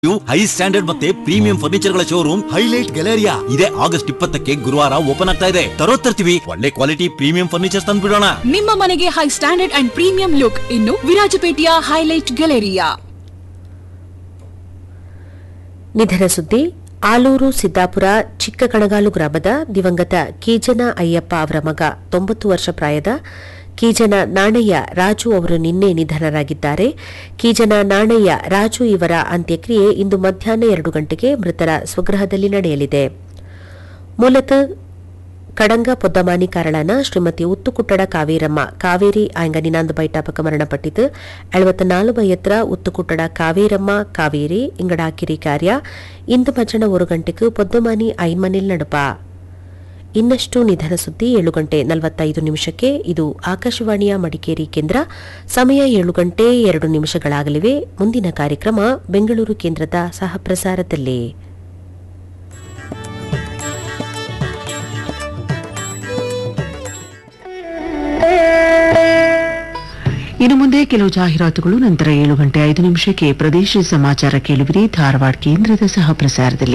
high standard ಮತ್ತೆ premium furniture ಗಳ showroom highlight galleria ಇದೇ ಆಗಸ್ಟ್ ಇಪ್ಪತ್ತಕ್ಕೆ ಗುರುವಾರ ಓಪನ್ ಆಗ್ತಾ ಇದೆ ತರೋ ತರ್ತೀವಿ ಒಳ್ಳೆ ಕ್ವಾಲಿಟಿ ಪ್ರೀಮಿಯಂ ಫರ್ನಿಚರ್ ತಂದ್ಬಿಡೋಣ ನಿಮ್ಮ ಮನೆಗೆ high standard and premium look ಇನ್ನು ವಿರಾಜಪೇಟೆಯ ಹೈಲೈಟ್ ಗ್ಯಾಲರಿಯಾ ನಿಧನ ಸುದ್ದಿ ಆಲೂರು ಸಿದ್ದಾಪುರ ಚಿಕ್ಕಕಣಗಾಲು ಗ್ರಾಮದ ದಿವಂಗತ ಕೀಜನ ಅಯ್ಯಪ್ಪ ಅವರ ಮಗ ತೊಂಬತ್ತು ವರ್ಷ ಪ್ರಾಯದ ಕೀಜನ ನಾಣಯ್ಯ ರಾಜು ಅವರು ನಿನ್ನೆ ನಿಧನರಾಗಿದ್ದಾರೆ ಕೀಜನ ನಾಣಯ್ಯ ರಾಜು ಇವರ ಅಂತ್ಯಕ್ರಿಯೆ ಇಂದು ಮಧ್ಯಾಹ್ನ ಎರಡು ಗಂಟೆಗೆ ಮೃತರ ಸ್ವಗೃಹದಲ್ಲಿ ನಡೆಯಲಿದೆ ಮೂಲತಃ ಕಡಂಗ ಪೊದ್ದಮಾನಿ ಕಾರಳನ ಶ್ರೀಮತಿ ಉತ್ತುಕುಟ್ಟಡ ಕಾವೇರಮ್ಮ ಕಾವೇರಿ ಆಯಂಗನಿನಾಂದು ಬೈಟಾಪಕ ಮರಣಪಟ್ಟಿತು ಎಳವತ್ತ ಬೈಯತ್ರ ಉತ್ತುಕುಟ್ಟಡ ಕಾವೇರಮ್ಮ ಕಾವೇರಿ ಇಂಗಡಾಕಿರಿ ಕಾರ್ಯ ಇಂದು ಮಧ್ಯಾಹ್ನ ಒಂದು ಗಂಟೆಗೆ ಪೊದ್ದಮಾನಿ ಐನ್ಮನಿಲ್ ನಡುಪ ಇನ್ನಷ್ಟು ನಿಧನ ಸುದ್ದಿ ಏಳು ಗಂಟೆ ನಲವತ್ತೈದು ನಿಮಿಷಕ್ಕೆ ಇದು ಆಕಾಶವಾಣಿಯ ಮಡಿಕೇರಿ ಕೇಂದ್ರ ಸಮಯ ಏಳು ಗಂಟೆ ಎರಡು ನಿಮಿಷಗಳಾಗಲಿವೆ ಮುಂದಿನ ಕಾರ್ಯಕ್ರಮ ಬೆಂಗಳೂರು ಕೇಂದ್ರದ ಸಹಪ್ರಸಾರದಲ್ಲಿ ಇನ್ನು ಮುಂದೆ ಕೆಲವು ಜಾಹೀರಾತುಗಳು ನಂತರ ಏಳು ಗಂಟೆ ಐದು ನಿಮಿಷಕ್ಕೆ ಪ್ರದೇಶ ಸಮಾಚಾರ ಕೇಳುವಿರಿ ಧಾರವಾಡ ಕೇಂದ್ರದ ಸಹ ಪ್ರಸಾರದಲ್ಲಿ